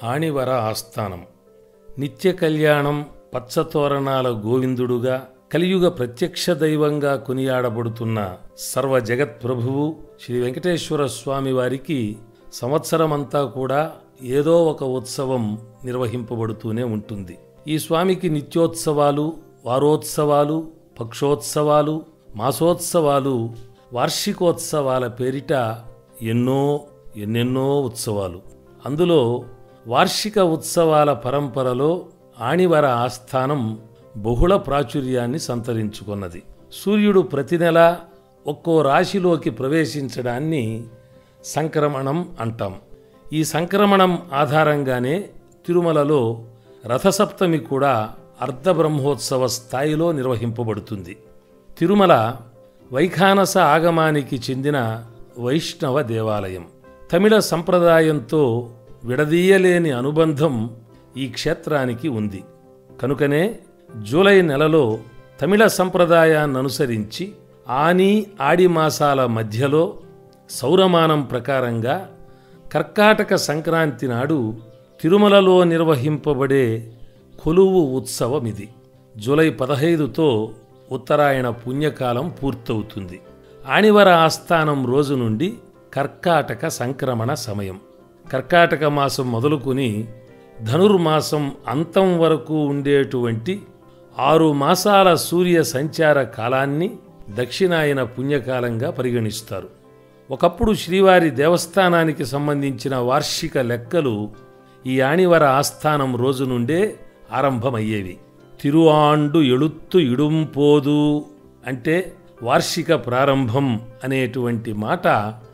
ఆణివర ఆస్థానం నిత్య కళ్యాణం పచ్చతోరణాల గోవిందుడుగా కలియుగ ప్రత్యక్ష దైవంగా కొనియాడబడుతున్న సర్వ జగత్ప్రభువు శ్రీ వెంకటేశ్వర స్వామి వారికి సంవత్సరమంతా కూడా ఏదో ఒక ఉత్సవం నిర్వహింపబడుతూనే ఉంటుంది ఈ స్వామికి నిత్యోత్సవాలు వారోత్సవాలు పక్షోత్సవాలు మాసోత్సవాలు వార్షికోత్సవాల పేరిట ఎన్నో ఎన్నెన్నో ఉత్సవాలు అందులో వార్షిక ఉత్సవాల పరంపరలో ఆణివర ఆస్థానం బహుళ ప్రాచుర్యాన్ని సంతరించుకున్నది సూర్యుడు ప్రతి నెల ఒక్కో రాశిలోకి ప్రవేశించడాన్ని సంక్రమణం అంటాం ఈ సంక్రమణం ఆధారంగానే తిరుమలలో రథసప్తమి కూడా అర్ధబ్రహ్మోత్సవ స్థాయిలో నిర్వహింపబడుతుంది తిరుమల వైఖానస ఆగమానికి చెందిన వైష్ణవ దేవాలయం తమిళ సంప్రదాయంతో విడదీయలేని అనుబంధం ఈ క్షేత్రానికి ఉంది కనుకనే జూలై నెలలో తమిళ సంప్రదాయాన్ని అనుసరించి ఆని ఆడి మాసాల మధ్యలో సౌరమానం ప్రకారంగా కర్కాటక సంక్రాంతి నాడు తిరుమలలో నిర్వహింపబడే కొలువు ఉత్సవం ఇది జూలై పదహైదుతో ఉత్తరాయణ పుణ్యకాలం పూర్తవుతుంది ఆణివర ఆస్థానం రోజు నుండి కర్కాటక సంక్రమణ సమయం కర్కాటక మాసం మొదలుకొని ధనుర్మాసం అంతం వరకు ఉండేటువంటి ఆరు మాసాల సూర్య సంచార కాలాన్ని దక్షిణాయన పుణ్యకాలంగా పరిగణిస్తారు ఒకప్పుడు శ్రీవారి దేవస్థానానికి సంబంధించిన వార్షిక లెక్కలు ఈ ఆణివర ఆస్థానం రోజు నుండే ఆరంభమయ్యేవి తిరుఆండు ఎళుత్తు ఇడుంపోదు అంటే వార్షిక ప్రారంభం అనేటువంటి మాట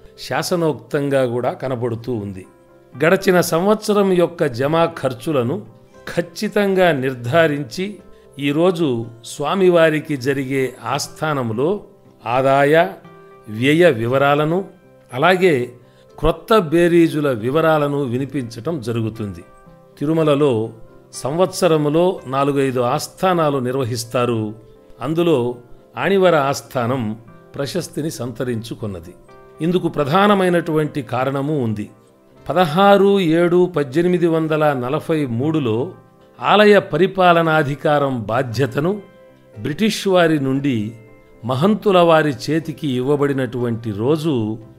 శాసనోక్తంగా కూడా కనబడుతూ ఉంది గడచిన సంవత్సరం యొక్క జమా ఖర్చులను ఖచ్చితంగా నిర్ధారించి ఈరోజు స్వామివారికి జరిగే ఆస్థానంలో ఆదాయ వ్యయ వివరాలను అలాగే క్రొత్త బేరీజుల వివరాలను వినిపించటం జరుగుతుంది తిరుమలలో సంవత్సరములో నాలుగైదు ఆస్థానాలు నిర్వహిస్తారు అందులో ఆణివర ఆస్థానం ప్రశస్తిని సంతరించుకున్నది ఇందుకు ప్రధానమైనటువంటి కారణము ఉంది పదహారు ఏడు పద్దెనిమిది వందల నలభై మూడులో ఆలయ పరిపాలనాధికారం బాధ్యతను బ్రిటిష్ వారి నుండి మహంతుల వారి చేతికి ఇవ్వబడినటువంటి రోజు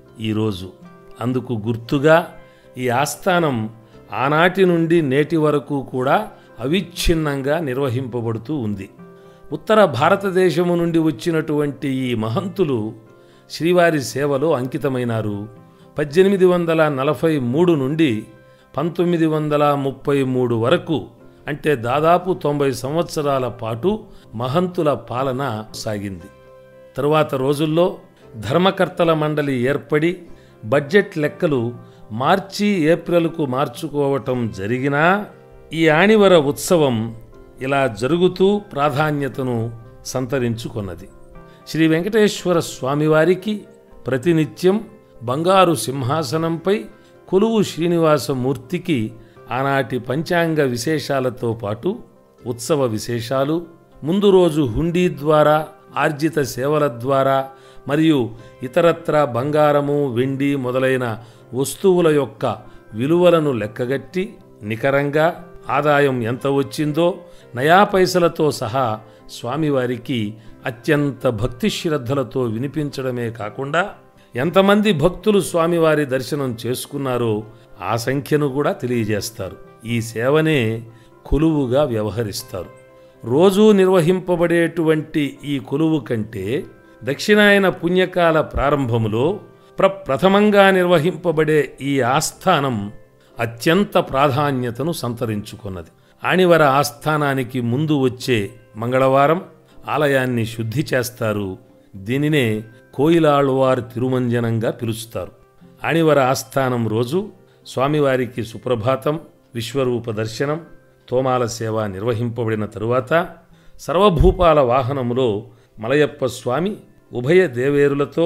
ఈరోజు అందుకు గుర్తుగా ఈ ఆస్థానం ఆనాటి నుండి నేటి వరకు కూడా అవిచ్ఛిన్నంగా నిర్వహింపబడుతూ ఉంది ఉత్తర భారతదేశము నుండి వచ్చినటువంటి ఈ మహంతులు శ్రీవారి సేవలో అంకితమైనారు పద్దెనిమిది వందల నలభై మూడు నుండి పంతొమ్మిది వందల ముప్పై మూడు వరకు అంటే దాదాపు తొంభై సంవత్సరాల పాటు మహంతుల పాలన సాగింది తరువాత రోజుల్లో ధర్మకర్తల మండలి ఏర్పడి బడ్జెట్ లెక్కలు మార్చి ఏప్రిల్కు మార్చుకోవటం జరిగినా ఈ ఆణివర ఉత్సవం ఇలా జరుగుతూ ప్రాధాన్యతను సంతరించుకున్నది శ్రీ వెంకటేశ్వర స్వామివారికి ప్రతినిత్యం బంగారు సింహాసనంపై కొలువు శ్రీనివాసమూర్తికి ఆనాటి పంచాంగ విశేషాలతో పాటు ఉత్సవ విశేషాలు ముందు రోజు హుండీ ద్వారా ఆర్జిత సేవల ద్వారా మరియు ఇతరత్ర బంగారము వెండి మొదలైన వస్తువుల యొక్క విలువలను లెక్కగట్టి నికరంగా ఆదాయం ఎంత వచ్చిందో నయా పైసలతో సహా స్వామివారికి అత్యంత భక్తి శ్రద్ధలతో వినిపించడమే కాకుండా ఎంతమంది భక్తులు స్వామివారి దర్శనం చేసుకున్నారో ఆ సంఖ్యను కూడా తెలియజేస్తారు ఈ సేవనే కొలువుగా వ్యవహరిస్తారు రోజూ నిర్వహింపబడేటువంటి ఈ కొలువు కంటే దక్షిణాయన పుణ్యకాల ప్రారంభములో ప్రప్రథమంగా నిర్వహింపబడే ఈ ఆస్థానం అత్యంత ప్రాధాన్యతను సంతరించుకున్నది ఆణివర ఆస్థానానికి ముందు వచ్చే మంగళవారం ఆలయాన్ని శుద్ధి చేస్తారు దీనినే కోయిలాళ్వార్ తిరుమంజనంగా పిలుస్తారు ఆణివర ఆస్థానం రోజు స్వామివారికి సుప్రభాతం విశ్వరూప దర్శనం తోమాల సేవ నిర్వహింపబడిన తరువాత సర్వభూపాల వాహనములో మలయప్ప స్వామి ఉభయ దేవేరులతో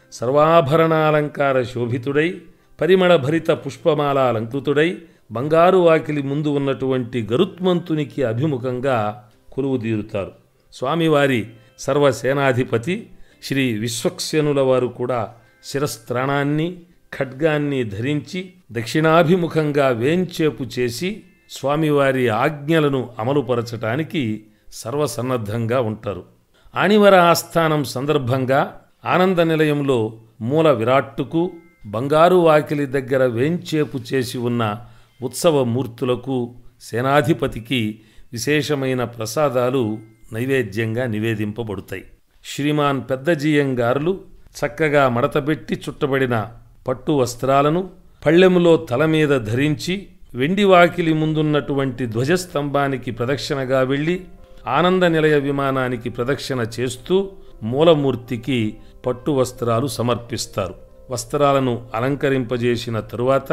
సర్వాభరణాలంకార శోభితుడై పరిమళ భరిత పుష్పమాలాలంకృతుడై బంగారు వాకిలి ముందు ఉన్నటువంటి గరుత్మంతునికి అభిముఖంగా కొలువుదీరుతారు స్వామివారి సర్వసేనాధిపతి శ్రీ విశ్వక్సేనుల వారు కూడా శిరస్త్రాణాన్ని ఖడ్గాన్ని ధరించి దక్షిణాభిముఖంగా వేంచేపు చేసి స్వామివారి ఆజ్ఞలను అమలుపరచటానికి సర్వసన్నద్ధంగా ఉంటారు ఆణివర ఆస్థానం సందర్భంగా ఆనంద నిలయంలో మూల విరాట్టుకు బంగారు వాకిలి దగ్గర వేంచేపు చేసి ఉన్న ఉత్సవ మూర్తులకు సేనాధిపతికి విశేషమైన ప్రసాదాలు నైవేద్యంగా నివేదింపబడతాయి శ్రీమాన్ పెద్దజీయంగారులు చక్కగా మడతబెట్టి చుట్టబడిన పట్టు వస్త్రాలను పళ్ళెములో తల మీద ధరించి వెండి వాకిలి ముందున్నటువంటి ధ్వజస్తంభానికి ప్రదక్షిణగా వెళ్ళి ఆనంద నిలయ విమానానికి ప్రదక్షిణ చేస్తూ మూలమూర్తికి పట్టు వస్త్రాలు సమర్పిస్తారు వస్త్రాలను అలంకరింపజేసిన తరువాత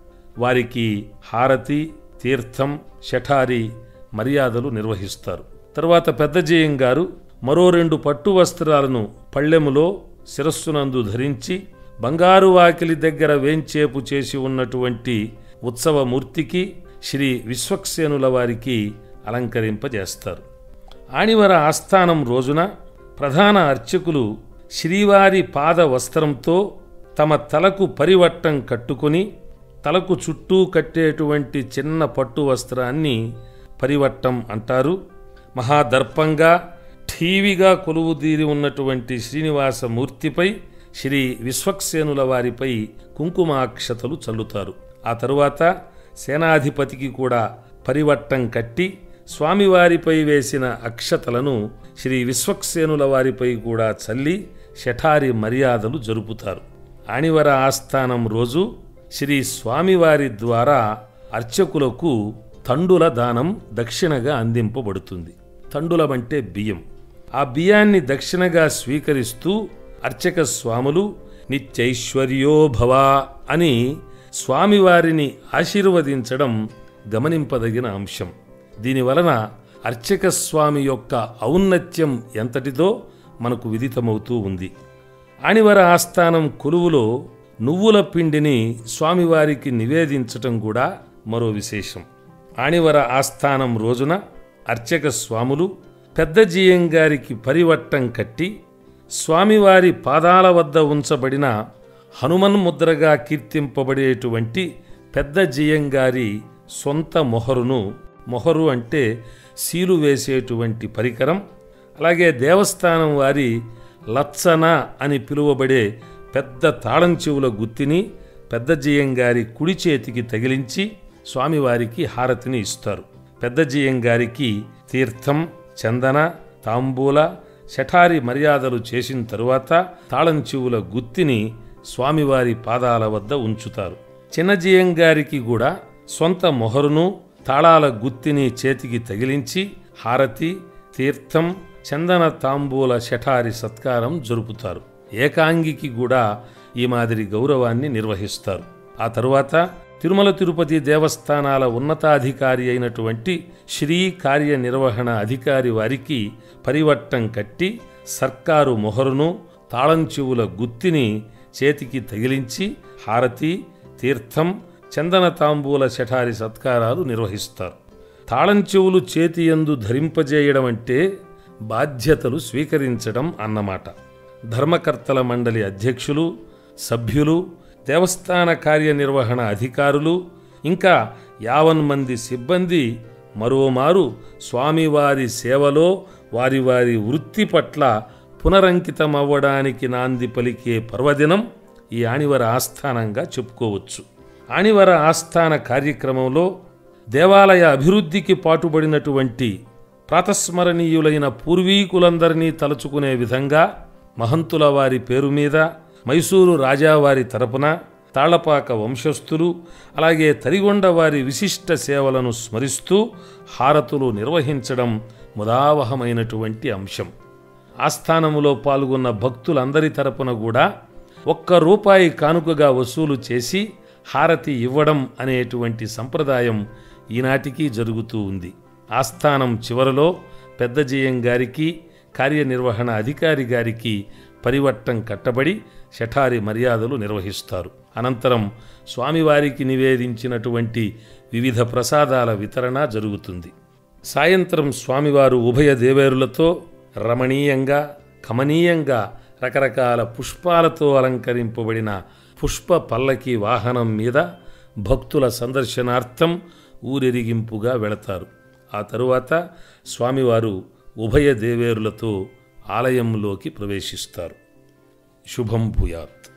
వారికి హారతి తీర్థం శఠారి మర్యాదలు నిర్వహిస్తారు తరువాత పెద్దజేయం గారు మరో రెండు పట్టు వస్త్రాలను పళ్ళెములో శిరస్సునందు ధరించి బంగారు వాకిలి దగ్గర వేంచేపు చేసి ఉన్నటువంటి ఉత్సవమూర్తికి శ్రీ విశ్వక్సేనుల వారికి అలంకరింపజేస్తారు ఆణివర ఆస్థానం రోజున ప్రధాన అర్చకులు శ్రీవారి పాద వస్త్రంతో తమ తలకు పరివట్టం కట్టుకొని తలకు చుట్టూ కట్టేటువంటి చిన్న పట్టు వస్త్రాన్ని పరివట్టం అంటారు మహాదర్పంగా ఠీవిగా కొలువుదీరి ఉన్నటువంటి శ్రీనివాస మూర్తిపై శ్రీ విశ్వక్సేనుల వారిపై కుంకుమాక్షతలు చల్లుతారు ఆ తరువాత సేనాధిపతికి కూడా పరివట్టం కట్టి స్వామివారిపై వేసిన అక్షతలను శ్రీ విశ్వక్సేనుల వారిపై కూడా చల్లి శఠారి మర్యాదలు జరుపుతారు ఆణివర ఆస్థానం రోజు శ్రీ స్వామివారి ద్వారా అర్చకులకు తండుల దానం దక్షిణగా అందింపబడుతుంది తండులమంటే బియ్యం ఆ బియ్యాన్ని దక్షిణగా స్వీకరిస్తూ అర్చక స్వాములు నిత్యైశ్వర్యో భవ అని స్వామివారిని ఆశీర్వదించడం గమనింపదగిన అంశం దీనివలన అర్చక స్వామి యొక్క ఔన్నత్యం ఎంతటిదో మనకు విదితమవుతూ ఉంది ఆణివర ఆస్థానం కొలువులో నువ్వుల పిండిని స్వామివారికి నివేదించటం కూడా మరో విశేషం ఆణివర ఆస్థానం రోజున అర్చక స్వాములు పెద్ద గారికి పరివట్టం కట్టి స్వామివారి పాదాల వద్ద ఉంచబడిన హనుమన్ ముద్రగా కీర్తింపబడేటువంటి పెద్ద గారి సొంత మొహరును మొహరు అంటే సీలు వేసేటువంటి పరికరం అలాగే దేవస్థానం వారి లచ్చన అని పిలువబడే పెద్ద తాళం చెవుల గుత్తిని పెద్ద గారి కుడి చేతికి తగిలించి స్వామివారికి హారతిని ఇస్తారు పెద్ద గారికి తీర్థం చందన తాంబూల శఠారి మర్యాదలు చేసిన తరువాత తాళం చెవుల గుత్తిని స్వామివారి పాదాల వద్ద ఉంచుతారు చిన్న గారికి కూడా సొంత మొహరును తాళాల గుత్తిని చేతికి తగిలించి హారతి తీర్థం చందన తాంబూల శఠారి సత్కారం జరుపుతారు ఏకాంగికి కూడా ఈ మాదిరి గౌరవాన్ని నిర్వహిస్తారు ఆ తరువాత తిరుమల తిరుపతి దేవస్థానాల ఉన్నతాధికారి అయినటువంటి శ్రీ కార్యనిర్వహణ అధికారి వారికి పరివట్టం కట్టి సర్కారు మొహరును తాళం చెవుల గుత్తిని చేతికి తగిలించి హారతి తీర్థం చందన తాంబూల శఠారి సత్కారాలు నిర్వహిస్తారు తాళం చెవులు చేతి యందు ధరింపజేయడం అంటే బాధ్యతలు స్వీకరించడం అన్నమాట ధర్మకర్తల మండలి అధ్యక్షులు సభ్యులు దేవస్థాన కార్యనిర్వహణ అధికారులు ఇంకా యావన్ మంది సిబ్బంది మరోమారు స్వామివారి సేవలో వారి వారి వృత్తి పట్ల పునరంకితమవ్వడానికి నాంది పలికే పర్వదినం ఈ ఆణివర ఆస్థానంగా చెప్పుకోవచ్చు ఆణివర ఆస్థాన కార్యక్రమంలో దేవాలయ అభివృద్ధికి పాటుపడినటువంటి ప్రాతస్మరణీయులైన పూర్వీకులందరినీ తలుచుకునే విధంగా మహంతుల వారి పేరు మీద మైసూరు రాజావారి తరపున తాళ్లపాక వంశస్థులు అలాగే తరిగొండ వారి విశిష్ట సేవలను స్మరిస్తూ హారతులు నిర్వహించడం ముదావహమైనటువంటి అంశం ఆస్థానములో పాల్గొన్న భక్తులందరి తరపున కూడా ఒక్క రూపాయి కానుకగా వసూలు చేసి హారతి ఇవ్వడం అనేటువంటి సంప్రదాయం ఈనాటికి జరుగుతూ ఉంది ఆస్థానం చివరలో పెద్దజీయం గారికి కార్యనిర్వహణ అధికారి గారికి పరివట్టం కట్టబడి శఠారి మర్యాదలు నిర్వహిస్తారు అనంతరం స్వామివారికి నివేదించినటువంటి వివిధ ప్రసాదాల వితరణ జరుగుతుంది సాయంత్రం స్వామివారు ఉభయ దేవేరులతో రమణీయంగా కమనీయంగా రకరకాల పుష్పాలతో అలంకరింపబడిన పుష్ప పల్లకి వాహనం మీద భక్తుల సందర్శనార్థం ఊరెరిగింపుగా వెళతారు ఆ తరువాత స్వామివారు ఉభయ దేవేరులతో ఆలయంలోకి ప్రవేశిస్తారు శుభం భూయాత్